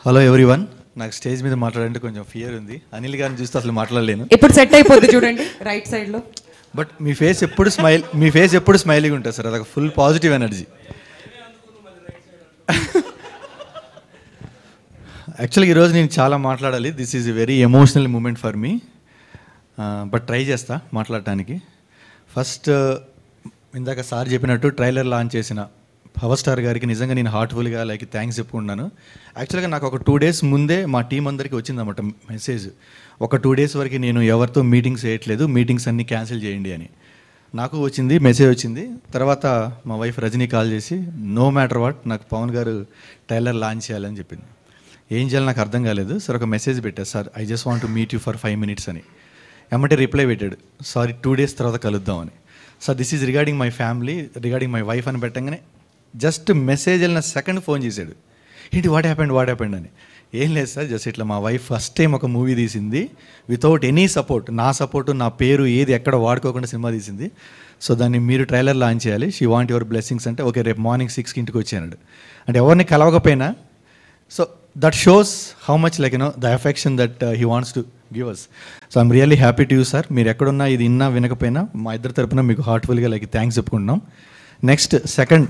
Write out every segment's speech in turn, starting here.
hello everyone నాకు stage మీద మాట్లాడాలంటే కొంచెం ఫియర్ ఉంది అనిల్ గారిని చూస్తే అసలు మాట్లాడలేను ఇప్పుడు సెట్ అయిపోద్ది చూడండి రైట్ సైడ్ లో బట్ మీ ఫేస్ ఎప్పుడు స్మైల్ మీ ఫేస్ ఎప్పుడు స్మైలింగ్ ఉంటుంది సార్ అదొక ఫుల్ పాజిటివ్ ఎనర్జీ యాక్చువల్గా ఈరోజు నేను చాలా మాట్లాడాలి this is a very emotional moment for me but try చేస్తా మాట్లాడటానికి ఫస్ట్ ఇందాక సార్ చెప్పినట్టు ట్రైలర్ లాంచ్ చేసిన పవర్ స్టార్ గారికి నిజంగా నేను హార్ట్ఫుల్గా లైక్ థ్యాంక్స్ చెప్పుకున్నాను యాక్చువల్గా నాకు ఒక టూ డేస్ ముందే మా టీం అందరికీ వచ్చిందన్నమాట మెసేజ్ ఒక టూ డేస్ వరకు నేను ఎవరితో మీటింగ్స్ వేయట్లేదు మీటింగ్స్ అన్నీ క్యాన్సిల్ చేయండి అని నాకు వచ్చింది మెసేజ్ వచ్చింది తర్వాత మా వైఫ్ రజనీ కాల్ చేసి నో మ్యాటర్ వాట్ నాకు పవన్ గారు ట్రైలర్ లాంచ్ చేయాలని చెప్పింది ఏం చేయాలి నాకు అర్థం కాలేదు సార్ ఒక మెసేజ్ పెట్టారు sir I just want to meet you for five minutes అని ఎమ్మటే రిప్లై పెట్టాడు సారీ టూ డేస్ తర్వాత కలుద్దామని sir this is regarding my family regarding my wife అని పెట్టగానే జస్ట్ మెసేజ్ వెళ్ళిన సెకండ్ ఫోన్ చేశాడు ఏంటి వాట్ హ్యాపెండ్ వాట్ హ్యాపెండ్ అని ఏం లేదు సార్ జస్ట్ ఇట్లా మా వైఫ్ ఫస్ట్ టైం ఒక మూవీ తీసింది వితౌట్ ఎనీ సపోర్ట్ నా సపోర్ట్ నా పేరు ఏది ఎక్కడ వాడుకోకుండా సినిమా తీసింది సో దాన్ని మీరు ట్రైలర్ లాంచ్ చేయాలి షీ వాంట్ యువర్ బ్లెస్సింగ్స్ అంటే ఓకే రేపు మార్నింగ్ సిక్స్కి ఇంటికి వచ్చాడు అంటే ఎవరిని కలవకపోయినా so that shows how much like you know the affection that he wants to give us so I'm really happy to you sir మీరు ఎక్కడున్నా ఇది ఇన్నా వినకపోయినా మా ఇద్దరి తరపున మీకు హార్ట్ఫుల్గా లైక్ థ్యాంక్స్ చెప్పుకుంటున్నాం నెక్స్ట్ సెకండ్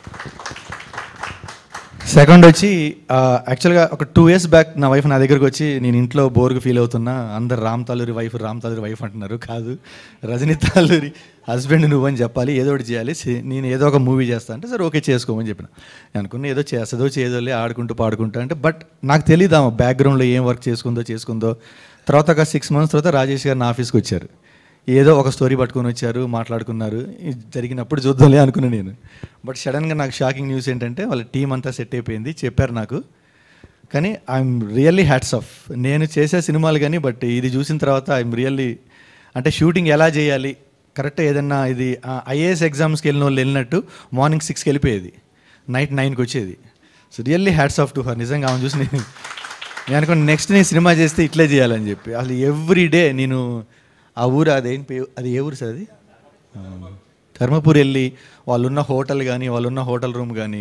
సెకండ్ వచ్చి యాక్చువల్గా ఒక టూ ఇయర్స్ బ్యాక్ నా వైఫ్ నా దగ్గరకు వచ్చి నేను ఇంట్లో బోర్గా ఫీల్ అవుతున్నా అందరు రామ్ తాలూరి వైఫ్ రామ్ తాలూరి వైఫ్ అంటున్నారు కాదు రజనీ తాలూరి హస్బెండ్ నువ్వని చెప్పాలి ఏదో ఒకటి చేయాలి సి- నేను ఏదో ఒక మూవీ చేస్తా అంటే సరే ఓకే చేసుకోమని చెప్పిన నేను అనుకున్నా ఏదో చేస్తుందో చేయదోలే ఆడుకుంటూ పాడుకుంటూ అంటే బట్ నాకు తెలియదు ఆమె బ్యాక్గ్రౌండ్లో ఏం వర్క్ చేసుకుందో చేసుకుందో తర్వాత ఒక సిక్స్ మంత్స్ తర్వాత రాజేష్ గారు నా ఆఫీస్కి వచ్చారు ఏదో ఒక స్టోరీ పట్టుకొని వచ్చారు మాట్లాడుకున్నారు ఇది జరిగినప్పుడు చూద్దాంలే అనుకున్నాను నేను బట్ సడన్గా నాకు షాకింగ్ న్యూస్ ఏంటంటే వాళ్ళ టీం అంతా సెట్ అయిపోయింది చెప్పారు నాకు కానీ ఐఎమ్ రియల్లీ హ్యాట్స్ ఆఫ్ నేను చేసే సినిమాలు కానీ బట్ ఇది చూసిన తర్వాత ఐఎమ్ రియల్లీ అంటే షూటింగ్ ఎలా చేయాలి కరెక్ట్ ఏదన్నా ఇది ఐఏఎస్ ఎగ్జామ్స్కి వెళ్ళిన వాళ్ళు వెళ్ళినట్టు మార్నింగ్ సిక్స్కి వెళ్ళిపోయేది నైట్ నైన్కి వచ్చేది so really hats off to her నిజంగా ఆమె చూసి నేను నేను అనుకున్న నెక్స్ట్ నేను సినిమా చేస్తే ఇట్లే చేయాలని చెప్పి అసలు ఎవ్రీ డే నేను ఆ ఊరు అదేం పే- అది ఏ ఊరు సార్ అది ఆ, ధర్మపూర్ వెళ్ళి వాళ్ళున్న హోటల్ కానీ వాళ్ళున్న హోటల్ రూమ్ కానీ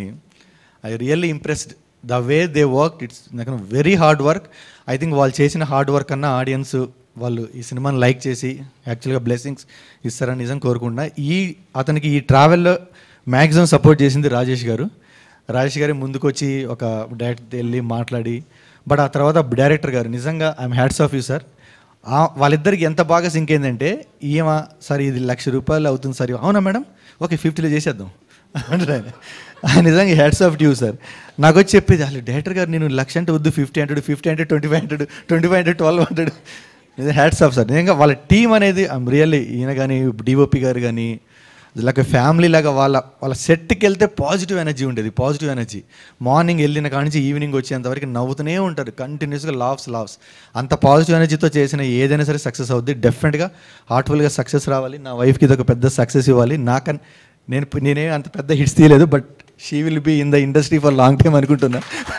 I really impressed the way they work it's నాకు very hard work I think వాళ్ళు చేసిన హార్డ్ వర్క్ అన్న ఆడియన్స్ వాళ్ళు ఈ సినిమాని లైక్ చేసి యాక్చువల్గా బ్లెస్సింగ్స్ ఇస్తారని నిజం కోరుకుంటున్నా ఈ అతనికి ఈ ట్రావెల్లో మ్యాక్సిమం సపోర్ట్ చేసింది రాజేష్ గారు రాజేష్ గారి ముందుకు వచ్చి ఒక డైరెక్టర్ వెళ్ళి మాట్లాడి బట్ ఆ తర్వాత డైరెక్టర్ గారు నిజంగా I'm hats off you sir ఆ- వాళ్ళిద్దరికి ఎంత బాగా సింక్ అయిందంటే ఈమె సార్ ఇది లక్ష రూపాయలు అవుతుంది సార్ అవునా మేడం ఓకే ఫిఫ్టీలో చేసేద్దాం అంటాడు ఆయన ఆయన నిజంగా హ్యాట్స్ ఆఫ్ డ్యూ సార్ నాకు వచ్చి చెప్పేది అసలు డైరెక్టర్ గారు నేను లక్ష అంటే వద్దు fifty hundred fifty hundred twenty five hundred twenty five hundred twelve hundred hats off sir నిజంగా వాళ్ళ టీం అనేది ఐమ్ రియల్లీ ఈయన కానీ డిఓపి గారు కానీ లైక్ ఫ్యామిలీ లాగా వాళ్ళ వాళ్ళ సెట్కి వెళ్తే పాజిటివ్ ఎనర్జీ ఉండేది పాజిటివ్ ఎనర్జీ మార్నింగ్ వెళ్ళిన కాడి నుంచి ఈవినింగ్ వచ్చేంత వరకు నవ్వుతూనే ఉంటారు కంటిన్యూస్గా లావ్స్ లావ్స్ అంత పాజిటివ్ ఎనర్జీతో చేసిన ఏదైనా సరే సక్సెస్ అవుద్ది డెఫినెట్గా హార్ట్ఫుల్గా సక్సెస్ రావాలి నా వైఫ్కి ఇది ఒక పెద్ద సక్సెస్ ఇవ్వాలి నాకన్ నేను నేనే అంత పెద్ద హిట్స్ తీయలేదు but she will be in the industry for long time అనుకుంటున్నా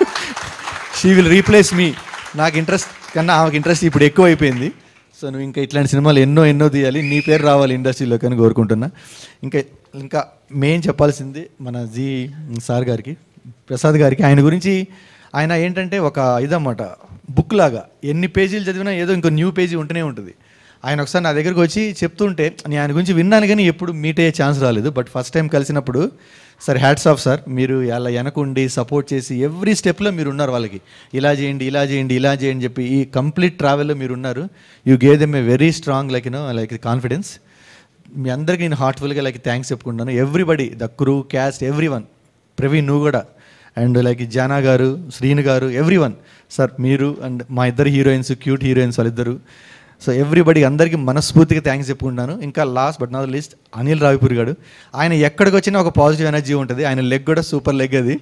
షీ విల్ రీప్లేస్ మీ నాకు ఇంట్రెస్ట్ కన్నా ఆమెకి ఇంట్రెస్ట్ ఇప్పుడు ఎక్కువ అయిపోయింది సో నువ్వు ఇంకా ఇట్లాంటి సినిమాలు ఎన్నో ఎన్నో తీయాలి నీ పేరు రావాలి ఇండస్ట్రీలోకి అని కోరుకుంటున్నా ఇంకా ఇంకా మెయిన్ చెప్పాల్సింది మన జీ సార్ గారికి ప్రసాద్ గారికి ఆయన గురించి ఆయన ఏంటంటే ఒక ఇదన్నమాట బుక్ లాగా ఎన్ని పేజీలు చదివినా ఏదో ఇంకో న్యూ పేజీ ఉంటూనే ఉంటుంది ఆయన ఒకసారి నా దగ్గరికి వచ్చి చెప్తుంటే నేను ఆయన గురించి విన్నాను కానీ ఎప్పుడు మీట్ అయ్యే ఛాన్స్ రాలేదు బట్ ఫస్ట్ టైం కలిసినప్పుడు సార్ హ్యాట్స్ ఆఫ్ సార్ మీరు అలా వెనకుండి సపోర్ట్ చేసి ఎవ్రీ స్టెప్లో మీరు ఉన్నారు వాళ్ళకి ఇలా చేయండి ఇలా చేయండి ఇలా చేయండి చెప్పి ఈ కంప్లీట్ ట్రావెల్లో మీరు ఉన్నారు you gave them a very strong like you know like confidence మీ అందరికీ నేను హార్ట్ఫుల్గా లైక్ థ్యాంక్స్ చెప్పుకుంటున్నాను everybody the crew cast every one Praveen నువ్వు కూడా and like Jana garu Srinu garu every one sir మీరు అండ్ మా ఇద్దరు హీరోయిన్స్ క్యూట్ హీరోయిన్స్ వాళ్ళిద్దరు సో ఎవ్రీబడి అందరికీ మనస్ఫూర్తిగా థ్యాంక్స్ చెప్పుకుంటున్నాను ఇంకా last but not least Anil Ravipudi garu ఆయన ఎక్కడికి వచ్చినా ఒక పాజిటివ్ ఎనర్జీ ఉంటుంది ఆయన లెగ్ కూడా సూపర్ లెగ్ అది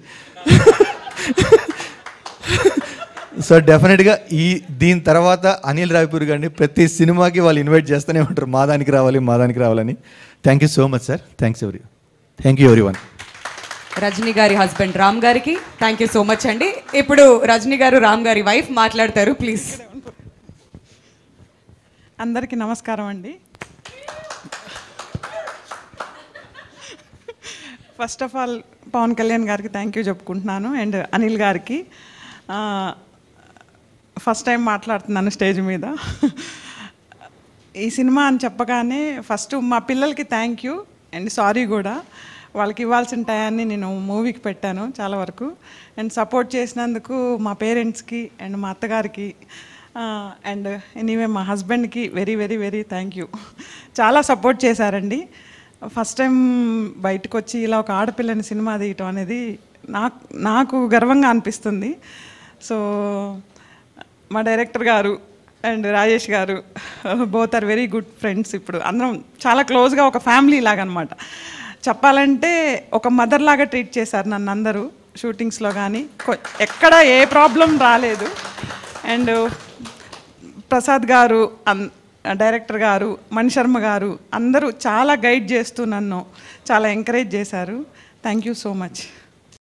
సో డెఫినెట్గా ఈ దీని తర్వాత అనిల్ రావిపూర్ గారిని ప్రతి సినిమాకి వాళ్ళు ఇన్వైట్ చేస్తూనే ఉంటారు మా దానికి రావాలి మా దానికి రావాలని thank you so much sir thanks ఎవరి థ్యాంక్ యూ ఎవరి వన్ రజనీ గారి హస్బెండ్ రామ్ గారికి థ్యాంక్ యూ సో మచ్ అండి ఇప్పుడు రజనీ గారు రామ్ గారి వైఫ్ మాట్లాడతారు ప్లీజ్ అందరికీ నమస్కారం అండి first of all Pawan Kalyan గారికి థ్యాంక్ యూ చెప్పుకుంటున్నాను అండ్ అనిల్ గారికి ఫస్ట్ టైం మాట్లాడుతున్నాను స్టేజ్ మీద ఈ సినిమా అని చెప్పగానే ఫస్ట్ మా పిల్లలకి థ్యాంక్ యూ అండ్ సారీ కూడా వాళ్ళకి ఇవ్వాల్సిన టయాన్ని నేను మూవీకి పెట్టాను చాలా వరకు అండ్ సపోర్ట్ చేసినందుకు మా పేరెంట్స్కి అండ్ మా అత్తగారికి అండ్ ఎనీవే మా హస్బెండ్కి very very very thank you చాలా సపోర్ట్ చేశారండి ఫస్ట్ టైం బయటకు వచ్చి ఇలా ఒక ఆడపిల్లని సినిమా తీయటం అనేది నాకు నాకు గర్వంగా అనిపిస్తుంది సో మా డైరెక్టర్ గారు and Rajesh garu both are very good friends ఇప్పుడు అందరం చాలా క్లోజ్గా ఒక ఫ్యామిలీ లాగా అనమాట చెప్పాలంటే ఒక మదర్ లాగా ట్రీట్ చేశారు నన్ను అందరూ షూటింగ్స్లో కానీ కొ- ఎక్కడ ఏ ప్రాబ్లం రాలేదు అండ్ ప్రసాద్ గారు అన్- డైరెక్టర్ గారు మణిశర్మ గారు అందరూ చాలా గైడ్ చేస్తూ నన్ను చాలా ఎంకరేజ్ చేశారు థ్యాంక్ యూ సో మచ్